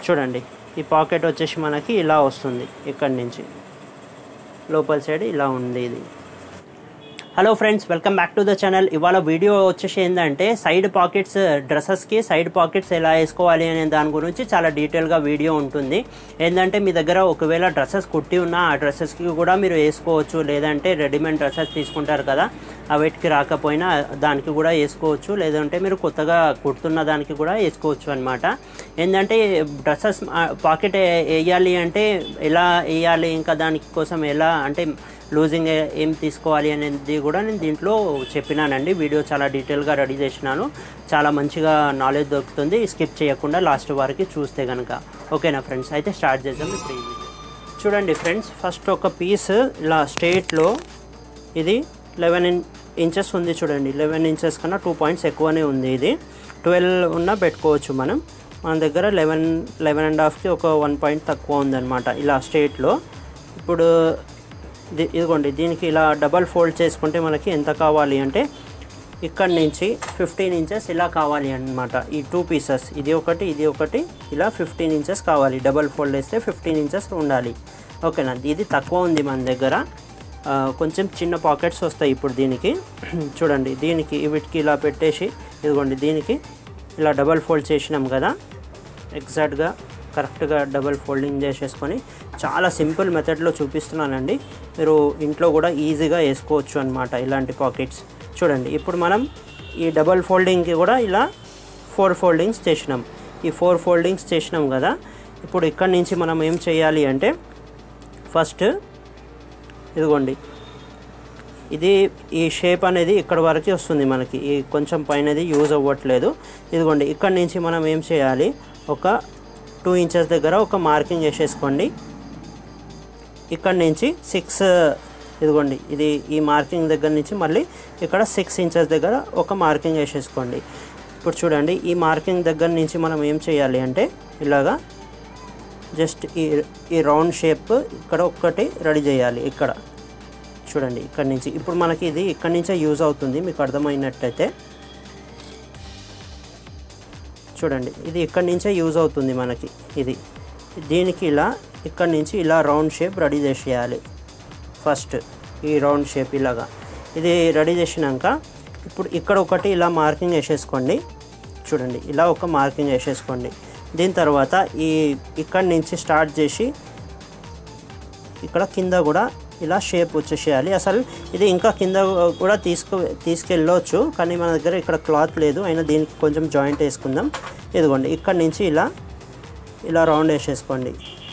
చూడండి ఈ పాకెట్ వచ్చేసి మనకి ఇలా వస్తుంది ఇక్కడి నుంచి లోపల సైడ్ ఇలా ఉంది ఇది hello friends welcome back to the channel ఇవాళ వీడియో వచ్చేసి ఏంటంటే సైడ్ పాకెట్స్ డ్రెస్సెస్కి సైడ్ పాకెట్స్ ఎలా వేసుకోవాలి అనే దాని గురించి చాలా డీటెయిల్గా వీడియో ఉంటుంది ఏంటంటే మీ దగ్గర ఒకవేళ డ్రెస్సెస్ కుట్టి ఉన్న ఆ డ్రెస్సెస్కి కూడా మీరు వేసుకోవచ్చు లేదంటే రెడీమేడ్ డ్రెస్సెస్ తీసుకుంటారు కదా ఆ వీటికి రాకపోయినా దానికి కూడా వేసుకోవచ్చు లేదంటే మీరు కొత్తగా కుడుతున్న దానికి కూడా వేసుకోవచ్చు అనమాట ఏంటంటే డ్రెస్సెస్ పాకెట్ వేయాలి అంటే ఎలా వేయాలి ఇంకా దానికి కోసం ఎలా అంటే లూజింగ్ ఏం తీసుకోవాలి అనేది కూడా నేను దీంట్లో చెప్పినానండి వీడియో చాలా డీటెయిల్గా రెడీ చేసినాను చాలా మంచిగా నాలెడ్జ్ దొరుకుతుంది స్కిప్ చేయకుండా లాస్ట్ వరకు చూస్తే కనుక ఓకేనా ఫ్రెండ్స్ అయితే స్టార్ట్ చేద్దాం ఇప్పుడు ఈ వీడియో చూడండి ఫ్రెండ్స్ ఫస్ట్ ఒక పీస్ ఇలా స్ట్రేట్లో ఇది లెవెన్ ఇంచెస్ ఉంది చూడండి లెవెన్ ఇంచెస్ కన్నా టూ పాయింట్స్ ఎక్కువనే ఉంది ఇది ట్వెల్వ్ ఉన్నా పెట్టుకోవచ్చు మనం మన దగ్గర లెవెన్ లెవెన్ అండ్ హాఫ్కి ఒక వన్ పాయింట్ తక్కువ ఉందన్నమాట ఇలా స్ట్రేట్లో ఇప్పుడు ది- ఇదిగోండి దీనికి ఇలా డబల్ ఫోల్డ్ చేసుకుంటే మనకి ఎంత కావాలి అంటే ఇక్కడ నుంచి ఫిఫ్టీన్ ఇంచెస్ ఇలా కావాలి అన్నమాట ఈ టూ పీసెస్ ఇది ఒకటి ఇది ఒకటి ఇలా ఫిఫ్టీన్ ఇంచెస్ కావాలి డబల్ ఫోల్డ్ వేస్తే ఫిఫ్టీన్ ఇంచెస్ ఉండాలి ఓకేనా ఇది తక్కువ ఉంది మన దగ్గర ఆ, కొంచెం చిన్న పాకెట్స్ వస్తాయి ఇప్పుడు దీనికి చూడండి దీనికి వీటికి ఇలా పెట్టేసి ఇదిగోండి దీనికి ఇలా డబల్ ఫోల్డ్ చేసినాం కదా ఎగ్జాక్ట్గా కరెక్ట్గా డబల్ ఫోల్డింగ్ చేసేసుకొని చాలా సింపుల్ మెథడ్లో చూపిస్తున్నానండి మీరు ఇంట్లో కూడా ఈజీగా వేసుకోవచ్చు అనమాట ఇలాంటి పాకెట్స్ చూడండి ఇప్పుడు మనం ఈ డబల్ ఫోల్డింగ్కి కూడా ఇలా ఫోర్ ఫోల్డింగ్స్ చేసినాం ఈ ఫోర్ ఫోల్డింగ్స్ చేసినాం కదా ఇప్పుడు ఇక్కడి నుంచి మనం ఏం చేయాలి అంటే ఫస్ట్ ఇదిగోండి ఇది ఈ షేప్ అనేది ఇక్కడ వరకు వస్తుంది మనకి ఈ కొంచెం పైనది యూజ్ అవ్వట్లేదు ఇదిగోండి ఇక్కడ నుంచి మనం ఏం చేయాలి ఒక టూ ఇంచెస్ దగ్గర ఒక మార్కింగ్ వేసేసుకోండి ఇక్కడ నుంచి సిక్స్ ఇదిగోండి ఇది ఈ మార్కింగ్ దగ్గర నుంచి మళ్ళీ ఇక్కడ సిక్స్ ఇంచెస్ దగ్గర ఒక మార్కింగ్ వేసేసుకోండి ఇప్పుడు చూడండి ఈ మార్కింగ్ దగ్గర నుంచి మనం ఏం చేయాలి అంటే ఇలాగా జస్ట్ ఈ ఈ రౌండ్ షేప్ ఇక్కడ ఒక్కటి రెడీ చేయాలి ఇక్కడ చూడండి ఇక్కడ నుంచి ఇప్పుడు మనకి ఇది ఇక్కడ నుంచే యూజ్ అవుతుంది మీకు అర్థమైనట్టయితే చూడండి ఇది ఇక్కడ నుంచే యూజ్ అవుతుంది మనకి ఇది దీనికి ఇలా ఇక్కడ నుంచి ఇలా రౌండ్ షేప్ రెడీ చేసేయాలి ఫస్ట్ ఈ రౌండ్ షేప్ ఇలాగా ఇది రెడీ చేసినాక ఇప్పుడు ఇక్కడ ఒకటి ఇలా మార్కింగ్ వేసేసుకోండి చూడండి ఇలా ఒక మార్కింగ్ వేసేసుకోండి దీని తర్వాత ఈ ఇక్కడ నుంచి స్టార్ట్ చేసి ఇక్కడ కింద కూడా ఇలా షేప్ వచ్చేసేయాలి అసలు ఇది ఇంకా కింద కూడా తీసుకు తీసుకెళ్ళవచ్చు కానీ మన దగ్గర ఇక్కడ క్లాత్ లేదు అయినా దీనికి కొంచెం జాయింట్ వేసుకుందాం ఇదిగోండి ఇక్కడ నుంచి ఇలా ఇలా రౌండ్ వేసేసుకోండి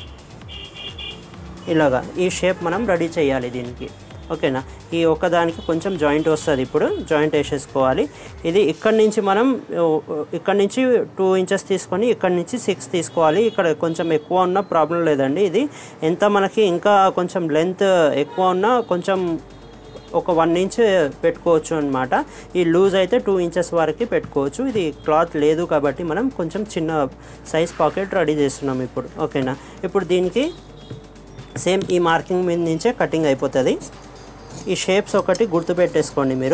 ఇలాగా ఈ షేప్ మనం రెడీ చేయాలి దీనికి ఓకేనా ఈ ఒక్కదానికి కొంచెం జాయింట్ వస్తుంది ఇప్పుడు జాయింట్ వేసేసుకోవాలి ఇది ఇక్కడ నుంచి మనం ఓ, ఇక్కడ నుంచి టూ ఇంచెస్ తీసుకొని ఇక్కడ నుంచి సిక్స్ తీసుకోవాలి ఇక్కడ కొంచెం ఎక్కువ ఉన్న ప్రాబ్లం లేదండి ఇది ఎంత మనకి ఇంకా కొంచెం లెంత్ ఎక్కువ ఉన్నా కొంచెం ఒక వన్ ఇంచ్ పెట్టుకోవచ్చు అనమాట ఈ లూజ్ అయితే టూ ఇంచెస్ వరకు పెట్టుకోవచ్చు ఇది క్లాత్ లేదు కాబట్టి మనం కొంచెం చిన్న సైజ్ పాకెట్ రెడీ చేస్తున్నాం ఇప్పుడు ఓకేనా ఇప్పుడు దీనికి సేమ్ ఈ మార్కింగ్ మీద నుంచే కటింగ్ అయిపోతుంది ఈ షేప్స్ ఒకటి గుర్తుపెట్టేసుకోండి మీరు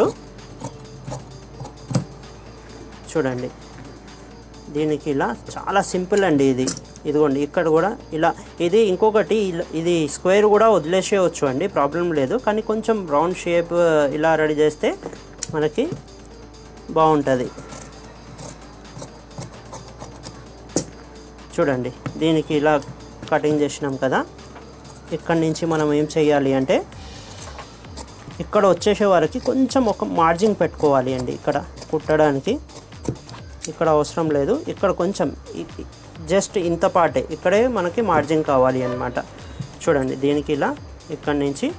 చూడండి దీనికి ఇలా చాలా సింపుల్ అండి ఇది ఇదిగోండి ఇక్కడ కూడా ఇలా ఇది ఇంకొకటి ఇలా- ఇది స్క్వేర్ కూడా వదిలేసేయచ్చు అండి ప్రాబ్లం లేదు కానీ కొంచెం రౌండ్ షేప్ ఇలా రెడీ చేస్తే మనకి బాగుంటుంది చూడండి దీనికి ఇలా కటింగ్ చేసినాం కదా ఇక్కడి నుంచి మనం ఏం చేయాలి అంటే ఇక్కడ వచ్చేసే వరకు కొంచెం ఒక మార్జింగ్ పెట్టుకోవాలి అండి ఇక్కడ కుట్టడానికి ఇక్కడ అవసరం లేదు ఇక్కడ కొంచెం జస్ట్ ఇంత పాటే ఇక్కడే మనకి మార్జిన్ కావాలి అన్నమాట చూడండి దీనికి ఇలా ఇక్కడ నుంచి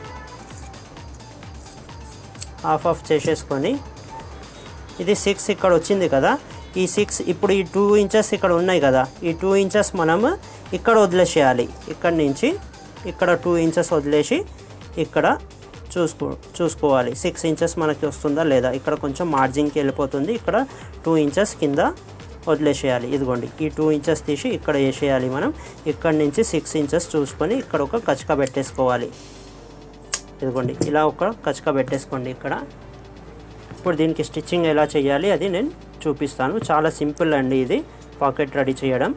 హాఫ్ ఆఫ్ చేసేసుకొని ఇది సిక్స్ ఇక్కడ వచ్చింది కదా ఈ సిక్స్ ఇప్పుడు ఈ టూ ఇంచెస్ ఇక్కడ ఉన్నాయి కదా ఈ టూ ఇంచెస్ మనం ఇక్కడ వదిలేసేయాలి ఇక్కడ నుంచి ఇక్కడ టూ ఇంచెస్ వదిలేసి ఇక్కడ చూసుకో చూసుకోవాలి సిక్స్ ఇంచెస్ మనకి వస్తుందా లేదా ఇక్కడ కొంచెం మార్జిన్కి వెళ్ళిపోతుంది ఇక్కడ టూ ఇంచెస్ కింద వదిలేసేయాలి ఇదిగోండి ఈ టూ ఇంచెస్ తీసి ఇక్కడ వేసేయాలి మనం ఇక్కడ నుంచి సిక్స్ ఇంచెస్ చూసుకొని ఇక్కడ ఒక కచక పెట్టేసుకోవాలి ఇదిగోండి ఇలా ఒక కచక పెట్టేసుకోండి ఇక్కడ ఇప్పుడు దీనికి స్టిచ్చింగ్ ఎలా చేయాలి అది నేను చూపిస్తాను చాలా సింపుల్ అండి ఇది పాకెట్ రెడీ చేయడం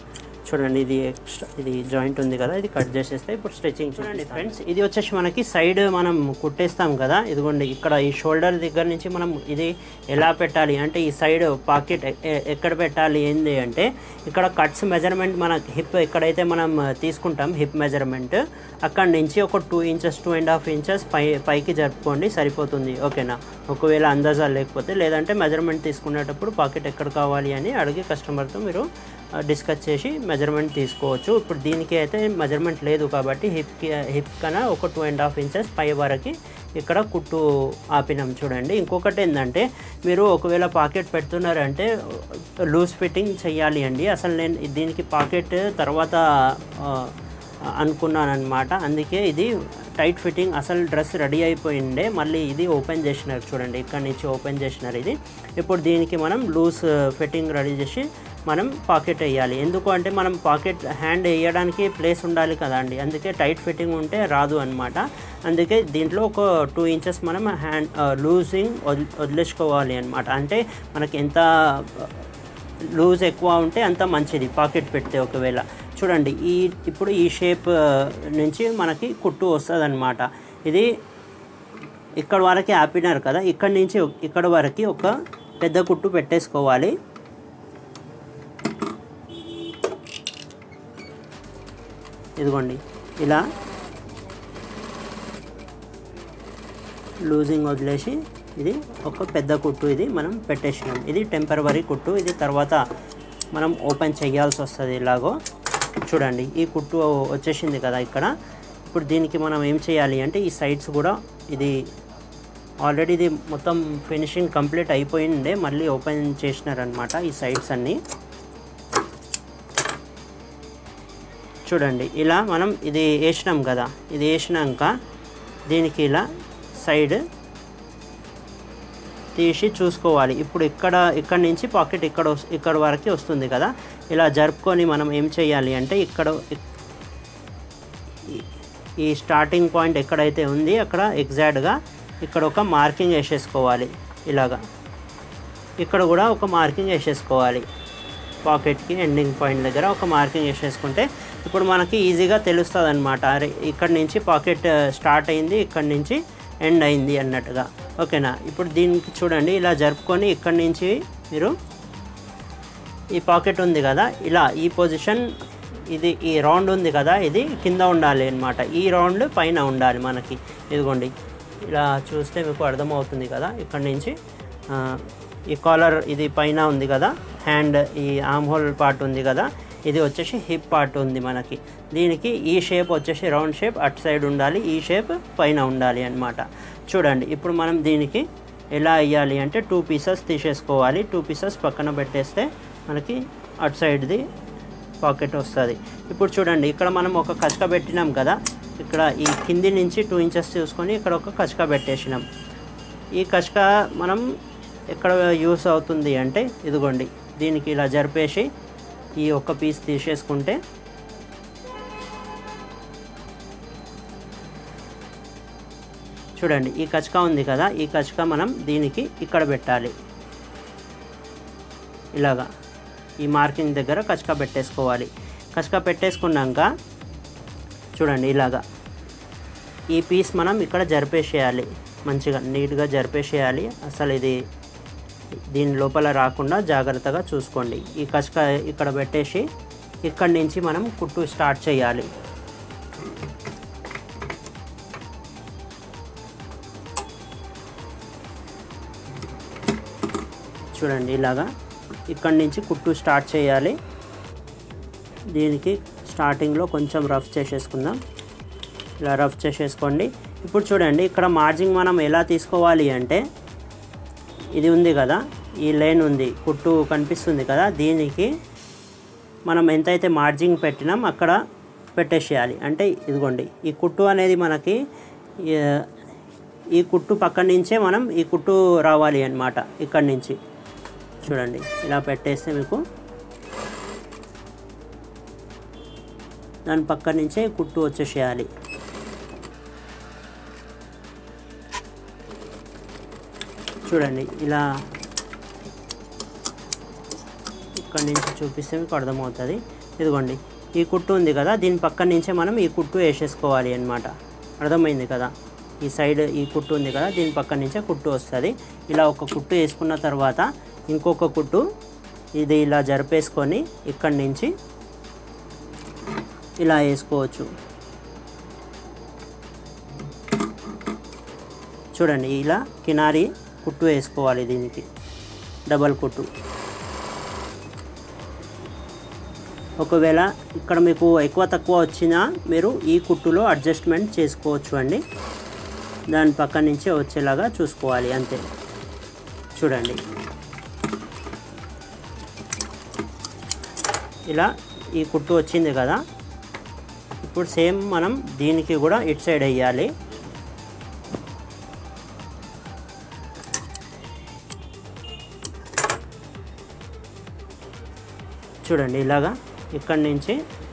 చూడండి ఇది ఎక్స్ట్రా ఇది జాయింట్ ఉంది కదా ఇది కట్ చేసేస్తే ఇప్పుడు స్ట్రెచింగ్ చూడండి ఫ్రెండ్స్ ఇది వచ్చేసి మనకి సైడ్ మనం కుట్టేస్తాం కదా ఇదిగోండి ఇక్కడ ఈ షోల్డర్ దగ్గర నుంచి మనం ఇది ఎలా పెట్టాలి అంటే ఈ సైడ్ పాకెట్ ఎక్కడ పెట్టాలి ఏంది అంటే ఇక్కడ కట్స్ మెజర్మెంట్ మన హిప్ ఎక్కడైతే మనం తీసుకుంటాం హిప్ మెజర్మెంట్ అక్కడ నుంచి ఒక two inches two and half inches పై పైకి జరుపుకోండి సరిపోతుంది ఓకేనా ఒకవేళ అందాజా లేకపోతే లేదంటే మెజర్మెంట్ తీసుకునేటప్పుడు పాకెట్ ఎక్కడ కావాలి అని అడిగి కస్టమర్తో మీరు డిస్కస్ చేసి మెజర్మెంట్ తీసుకోవచ్చు ఇప్పుడు దీనికి అయితే మెజర్మెంట్ లేదు కాబట్టి హిప్కి హిప్ కన్నా ఒక టూ అండ్ హాఫ్ ఇంచెస్ పై వరకు ఇక్కడ కుట్టు ఆపినాం చూడండి ఇంకొకటి ఏంటంటే మీరు ఒకవేళ పాకెట్ పెడుతున్నారంటే లూజ్ ఫిట్టింగ్ చేయాలి అండి అసలు నేను దీనికి పాకెట్ తర్వాత ఆ, అనుకున్నాను అనమాట అందుకే ఇది టైట్ ఫిట్టింగ్ అసలు డ్రెస్ రెడీ అయిపోయిండే మళ్ళీ ఇది ఓపెన్ చేసినారు చూడండి ఇక్కడ నుంచి ఓపెన్ చేసినారు ఇది ఇప్పుడు దీనికి మనం లూజ్ ఫిట్టింగ్ రెడీ చేసి మనం పాకెట్ వేయాలి ఎందుకు అంటే మనం పాకెట్ హ్యాండ్ వేయడానికి ప్లేస్ ఉండాలి కదండి అందుకే టైట్ ఫిట్టింగ్ ఉంటే రాదు అనమాట అందుకే దీంట్లో ఒక టూ ఇంచెస్ మనం హ్యాండ్ లూజింగ్ వదిలేసుకోవాలి అనమాట అంటే మనకి ఎంత లూజ్ ఎక్కువ ఉంటే అంత మంచిది పాకెట్ పెడితే ఒకవేళ చూడండి ఈ ఇప్పుడు ఈ షేప్ నుంచి మనకి కుట్టు వస్తుంది అనమాట ఇది ఇక్కడ వరకు ఆపినారు కదా ఇక్కడ నుంచి ఇక్కడ వరకు ఒక పెద్ద కుట్టు పెట్టేసుకోవాలి ఇదిగోండి ఇలా లూజింగ్ వదిలేసి ఇది ఒక పెద్ద కుట్టు ఇది మనం పెట్టేసినాం ఇది టెంపరవరీ కుట్టు ఇది తర్వాత మనం ఓపెన్ చేయాల్సి వస్తుంది ఇలాగో చూడండి ఈ కుట్టు వచ్చేసింది కదా ఇక్కడ ఇప్పుడు దీనికి మనం ఏం చేయాలి అంటే ఈ సైడ్స్ కూడా ఇది ఆల్రెడీ ఇది మొత్తం ఫినిషింగ్ కంప్లీట్ అయిపోయిండే మళ్ళీ ఓపెన్ చేసినారనమాట ఈ సైడ్స్ అన్నీ చూడండి ఇలా మనం ఇది వేసినాం కదా ఇది వేసినాక దీనికి ఇలా సైడ్ తీసి చూసుకోవాలి ఇప్పుడు ఇక్కడ ఇక్కడ నుంచి పాకెట్ ఇక్కడ వస్- ఇక్కడ వరకు వస్తుంది కదా ఇలా జరుపుకొని మనం ఏం చేయాలి అంటే ఇక్కడ ఈ- ఈ స్టార్టింగ్ పాయింట్ ఎక్కడైతే ఉంది అక్కడ ఎగ్జాక్ట్గా ఇక్కడ ఒక మార్కింగ్ వేసేసుకోవాలి ఇలాగా ఇక్కడ కూడా ఒక మార్కింగ్ వేసేసుకోవాలి పాకెట్కి ఎండింగ్ పాయింట్ దగ్గర ఒక మార్కింగ్ వేసేసుకుంటే ఇప్పుడు మనకి ఈజీగా తెలుస్తుంది అనమాట అరే ఇక్కడ నుంచి పాకెట్ స్టార్ట్ అయింది ఇక్కడ నుంచి ఎండ్ అయింది అన్నట్టుగా ఓకేనా ఇప్పుడు దీనికి చూడండి ఇలా జరుపుకొని ఇక్కడ నుంచి మీరు ఈ పాకెట్ ఉంది కదా ఇలా ఈ పొజిషన్ ఇది ఈ రౌండ్ ఉంది కదా ఇది కింద ఉండాలి అనమాట ఈ రౌండ్ పైన ఉండాలి మనకి ఇదిగోండి ఇలా చూస్తే మీకు అర్థమవుతుంది కదా ఇక్కడ నుంచి ఆ, ఈ కాలర్ ఇది పైన ఉంది కదా హ్యాండ్ ఈ ఆమ్ హోల్ పార్ట్ ఉంది కదా ఇది వచ్చేసి హిప్ పార్ట్ ఉంది మనకి దీనికి ఈ షేప్ వచ్చేసి రౌండ్ షేప్ అటు సైడ్ ఉండాలి ఈ షేప్ పైన ఉండాలి అన్నమాట చూడండి ఇప్పుడు మనం దీనికి ఎలా వేయాలి అంటే టూ పీసెస్ తీసేసుకోవాలి టూ పీసెస్ పక్కన పెట్టేస్తే మనకి అటు సైడ్ది పాకెట్ వస్తుంది ఇప్పుడు చూడండి ఇక్కడ మనం ఒక కచక పెట్టినాం కదా ఇక్కడ ఈ కింది నుంచి టూ ఇంచెస్ చూసుకొని ఇక్కడ ఒక కచక పెట్టేసినాం ఈ కచక మనం ఎక్కడ యూస్ అవుతుంది అంటే ఇదిగోండి దీనికి ఇలా జరిపేసి ఈ ఒక్క పీస్ తీసేసుకుంటే చూడండి ఈ కచక ఉంది కదా ఈ కచక మనం దీనికి ఇక్కడ పెట్టాలి ఇలాగా ఈ మార్కింగ్ దగ్గర కచక పెట్టేసుకోవాలి కచక పెట్టేసుకున్నాక చూడండి ఇలాగా ఈ పీస్ మనం ఇక్కడ జరిపేసేయాలి మంచిగా నీట్గా జరిపేసేయాలి అసలు ఇది దీని లోపల రాకుండా జాగ్రత్తగా చూసుకోండి ఈ కచక ఇక్కడ పెట్టేసి ఇక్కడి నుంచి మనం కుట్టు స్టార్ట్ చేయాలి చూడండి ఇలాగా ఇక్కడి నుంచి కుట్టు స్టార్ట్ చేయాలి దీనికి స్టార్టింగ్లో కొంచెం రఫ్ చేసేసుకుందాం ఇలా రఫ్ చేసేసుకోండి ఇప్పుడు చూడండి ఇక్కడ మార్జింగ్ మనం ఎలా తీసుకోవాలి అంటే ఇది ఉంది కదా ఈ లైన్ ఉంది కుట్టు కనిపిస్తుంది కదా దీనికి మనం ఎంతైతే మార్జింగ్ పెట్టినాం అక్కడ పెట్టేసేయాలి అంటే ఇదిగోండి ఈ కుట్టు అనేది మనకి ఈ- ఈ కుట్టు పక్క నుంచే మనం ఈ కుట్టు రావాలి అన్నమాట ఇక్కడి నుంచి చూడండి ఇలా పెట్టేస్తే మీకు దాని పక్క నుంచే కుట్టు వచ్చేసేయాలి చూడండి ఇలా ఇక్కడ నుంచి చూపిస్తే మీకు అర్థమవుతుంది ఇదిగోండి ఈ కుట్టు ఉంది కదా దీని పక్క నుంచే మనం ఈ కుట్టు వేసేసుకోవాలి అన్నమాట అర్థమైంది కదా ఈ సైడ్ ఈ కుట్టు ఉంది కదా దీని పక్క నుంచే కుట్టు వస్తుంది ఇలా ఒక కుట్టు వేసుకున్న తర్వాత ఇంకొక కుట్టు ఇది ఇలా జరిపేసుకొని ఇక్కడి నుంచి ఇలా వేసుకోవచ్చు చూడండి ఇలా కినారి కుట్టు వేసుకోవాలి దీనికి డబల్ కుట్టు ఒకవేళ ఇక్కడ మీకు ఎక్కువ తక్కువ వచ్చినా మీరు ఈ కుట్టులో అడ్జస్ట్మెంట్ చేసుకోవచ్చు అండి దాని పక్క నుంచి వచ్చేలాగా చూసుకోవాలి అంతే చూడండి ఇలా ఈ కుట్టు వచ్చింది కదా ఇప్పుడు సేమ్ మనం దీనికి కూడా ఇటు సైడ్ వేయాలి చూడండి ఇలాగా ఇక్కడి నుంచి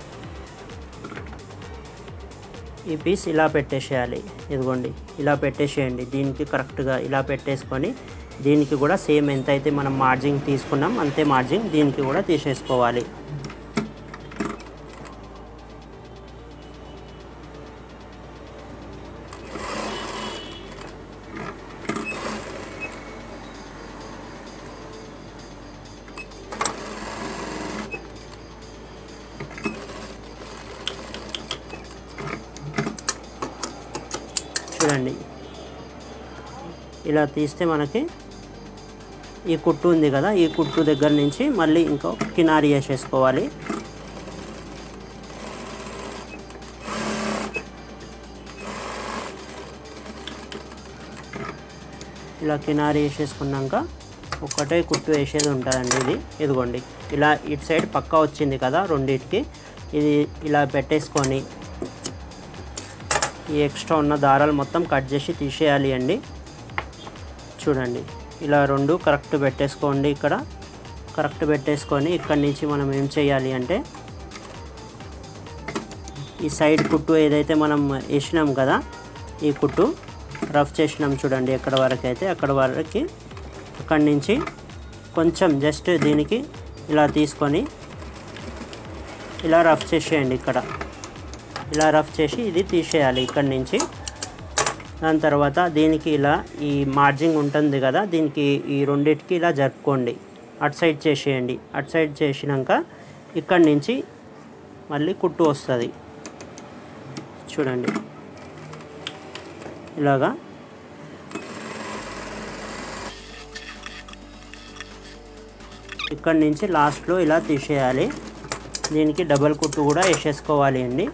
ఈ పీస్ ఇలా పెట్టేసేయాలి ఇదిగోండి ఇలా పెట్టేసేయండి దీనికి కరెక్ట్గా ఇలా పెట్టేసుకొని దీనికి కూడా సేమ్ ఎంతైతే మనం మార్జింగ్ తీసుకున్నాం అంతే మార్జింగ్ దీనికి కూడా తీసేసుకోవాలి చూడండి ఇలా తీస్తే మనకి ఈ కుట్టు ఉంది కదా ఈ కుట్టు దగ్గర నుంచి మళ్ళీ ఇంకో కినారి వేసేసుకోవాలి ఇలా కినారి వేసేసుకున్నాక ఒక్కటే కుట్టు వేసేది ఉంటుందండి ఇది ఇదిగోండి ఇలా ఇటు సైడ్ పక్కా వచ్చింది కదా రెండింటికి ఇది ఇలా పెట్టేసుకొని ఈ ఎక్స్ట్రా ఉన్న దారాలు మొత్తం కట్ చేసి తీసేయాలి అండి చూడండి ఇలా రెండు కరెక్ట్ పెట్టేసుకోండి ఇక్కడ కరెక్ట్ పెట్టేసుకొని ఇక్కడి నుంచి మనం ఏం చేయాలి అంటే ఈ సైడ్ కుట్టు ఏదైతే మనం వేసినాం కదా ఈ కుట్టు రఫ్ చేసినాం చూడండి ఎక్కడ వరకు అయితే అక్కడ వరకు అక్కడి నుంచి కొంచెం జస్ట్ దీనికి ఇలా తీసుకొని ఇలా రఫ్ చేసేయండి ఇక్కడ ఇలా రఫ్ చేసి ఇది తీసేయాలి ఇక్కడి నుంచి దాని తర్వాత దీనికి ఇలా ఈ మార్జింగ్ ఉంటుంది కదా దీనికి ఈ రెండింటికి ఇలా జరుపుకోండి అటు సైడ్ చేసేయండి అటు సైడ్ చేసినాక ఇక్కడి నుంచి మళ్ళీ కుట్టు వస్తుంది చూడండి ఇలాగా ఇక్కడి నుంచి లాస్ట్లో ఇలా తీసేయాలి దీనికి డబల్ కుట్టు కూడా వేసేసుకోవాలి అండి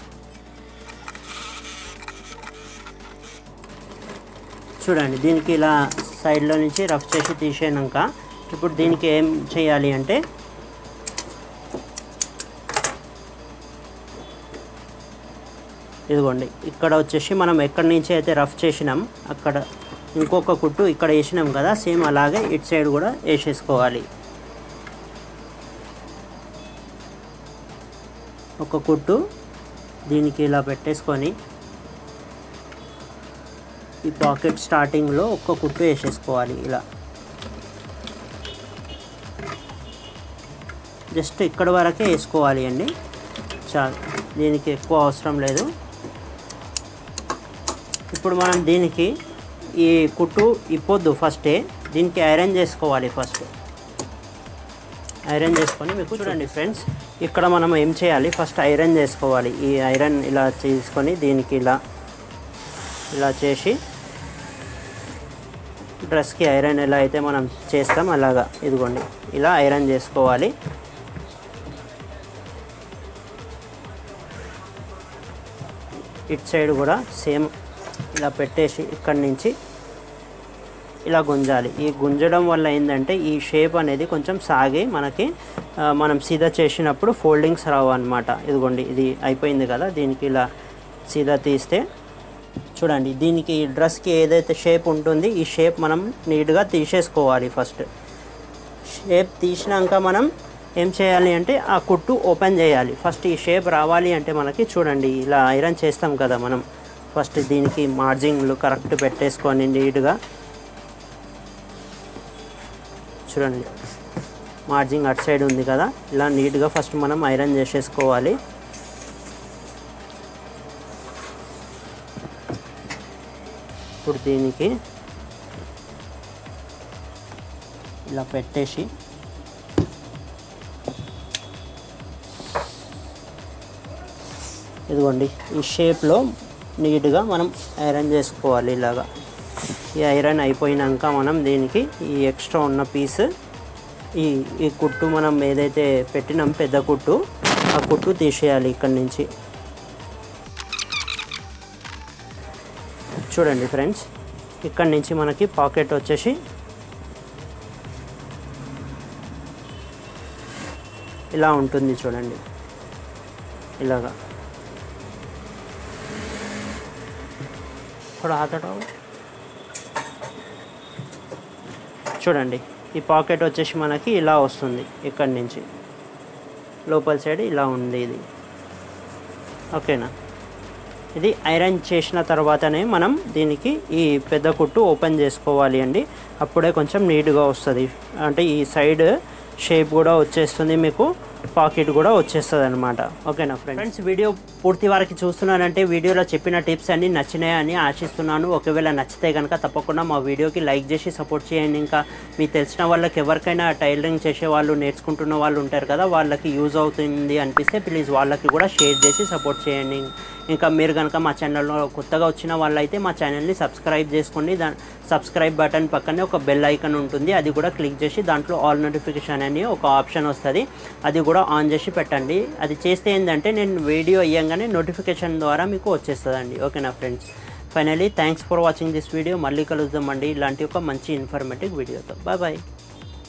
చూడండి దీనికి ఇలా సైడ్లో నుంచి రఫ్ చేసి తీసేనాక ఇప్పుడు దీనికి ఏం చేయాలి అంటే ఇదిగోండి ఇక్కడ వచ్చేసి మనం ఎక్కడి నుంచి అయితే రఫ్ చేసినాం అక్కడ ఇంకొక కుట్టు ఇక్కడ వేసినాం కదా సేమ్ అలాగే ఇటు సైడ్ కూడా వేసేసుకోవాలి ఒక కుట్టు దీనికి ఇలా పెట్టేసుకొని ఈ పాకెట్ స్టార్టింగ్లో ఒక్క కుట్టు వేసేసుకోవాలి ఇలా జస్ట్ ఇక్కడ వరకే వేసుకోవాలి అండి చాలు దీనికి ఎక్కువ అవసరం లేదు ఇప్పుడు మనం దీనికి ఈ కుట్టు ఇప్పొద్దు ఫస్టే దీనికి ఐరన్ చేసుకోవాలి ఫస్ట్ ఐరన్ చేసుకొని మీకు చూడండి ఫ్రెండ్స్ ఇక్కడ మనం ఏం చేయాలి ఫస్ట్ ఐరన్ చేసుకోవాలి ఈ ఐరన్ ఇలా తీసుకొని దీనికి ఇలా ఇలా చేసి డ్రెస్కి ఐరన్ ఎలా అయితే మనం చేస్తాం అలాగా ఇదిగోండి ఇలా ఐరన్ చేసుకోవాలి ఇటు సైడ్ కూడా సేమ్ ఇలా పెట్టేసి ఇక్కడి నుంచి ఇలా గుంజాలి ఈ గుంజడం వల్ల ఏంటంటే ఈ షేప్ అనేది కొంచెం సాగి మనకి ఆ, మనం సీదా చేసినప్పుడు ఫోల్డింగ్స్ రావు అనమాట ఇదిగోండి ఇది అయిపోయింది కదా దీనికి ఇలా సీదా తీస్తే చూడండి దీనికి ఈ డ్రెస్కి ఏదైతే షేప్ ఉంటుంది ఈ షేప్ మనం నీట్గా తీసేసుకోవాలి ఫస్ట్ షేప్ తీసినాక మనం ఏం చేయాలి అంటే ఆ కుట్టు ఓపెన్ చేయాలి ఫస్ట్ ఈ షేప్ రావాలి అంటే మనకి చూడండి ఇలా ఐరన్ చేస్తాం కదా మనం ఫస్ట్ దీనికి మార్జింగ్లు కరెక్ట్ పెట్టేసుకొని నీట్గా చూడండి మార్జింగ్ అటు సైడ్ ఉంది కదా ఇలా నీట్గా ఫస్ట్ మనం ఐరన్ చేసేసుకోవాలి ఇప్పుడు దీనికి ఇలా పెట్టేసి ఇదిగోండి ఈ షేప్లో నీట్గా మనం ఐరన్ చేసుకోవాలి ఇలాగా ఈ ఐరన్ అయిపోయినాక మనం దీనికి ఈ ఎక్స్ట్రా ఉన్న పీస్ ఈ ఈ కుట్టు మనం ఏదైతే పెట్టినాం పెద్ద కుట్టు ఆ కుట్టు తీసేయాలి ఇక్కడి నుంచి చూడండి ఫ్రెండ్స్ ఇక్కడి నుంచి మనకి పాకెట్ వచ్చేసి ఇలా ఉంటుంది చూడండి ఇలాగా थोड़ा हाथ हटाओ చూడండి ఈ పాకెట్ వచ్చేసి మనకి ఇలా వస్తుంది ఇక్కడి నుంచి లోపల సైడ్ ఇలా ఉంది ఇది ఓకేనా ఇది ఐరన్ చేసిన తర్వాతనే మనం దీనికి ఈ పెద్ద కుట్టు ఓపెన్ చేసుకోవాలి అండి అప్పుడే కొంచెం నీట్గా వస్తుంది అంటే ఈ సైడ్ షేప్ కూడా వచ్చేస్తుంది మీకు పాకెట్ కూడా వచ్చేస్తుంది అనమాట ఓకేనా ఫ్రెండ్స్ వీడియో పూర్తి వరకు చూస్తున్నానంటే వీడియోలో చెప్పిన టిప్స్ అన్ని నచ్చినాయని ఆశిస్తున్నాను ఒకవేళ నచ్చితే కనుక తప్పకుండా మా వీడియోకి లైక్ చేసి సపోర్ట్ చేయండి ఇంకా మీకు తెలిసిన వాళ్ళకి ఎవరికైనా టైలరింగ్ చేసే వాళ్ళు నేర్చుకుంటున్న వాళ్ళు ఉంటారు కదా వాళ్ళకి యూజ్ అవుతుంది అనిపిస్తే ప్లీజ్ వాళ్ళకి కూడా షేర్ చేసి సపోర్ట్ చేయండి ఇంకా మీరు కనుక మా ఛానల్లో కొత్తగా వచ్చిన వాళ్ళైతే మా ఛానల్ని సబ్స్క్రైబ్ చేసుకోండి దా సబ్స్క్రైబ్ బటన్ పక్కనే ఒక బెల్ ఐకన్ ఉంటుంది అది కూడా క్లిక్ చేసి దాంట్లో ఆల్ నోటిఫికేషన్ అని ఒక ఆప్షన్ వస్తుంది అది కూడా ఆన్ చేసి పెట్టండి అది చేస్తే ఏంటంటే నేను వీడియో అయ్యంగానే నోటిఫికేషన్ ద్వారా మీకు వచ్చేస్తుందండి ఓకేనా friends finally thanks for watching this video మళ్ళీ కలుద్దామండి ఇలాంటి ఒక మంచి ఇన్ఫర్మేటివ్ వీడియోతో బాయ్ బాయ్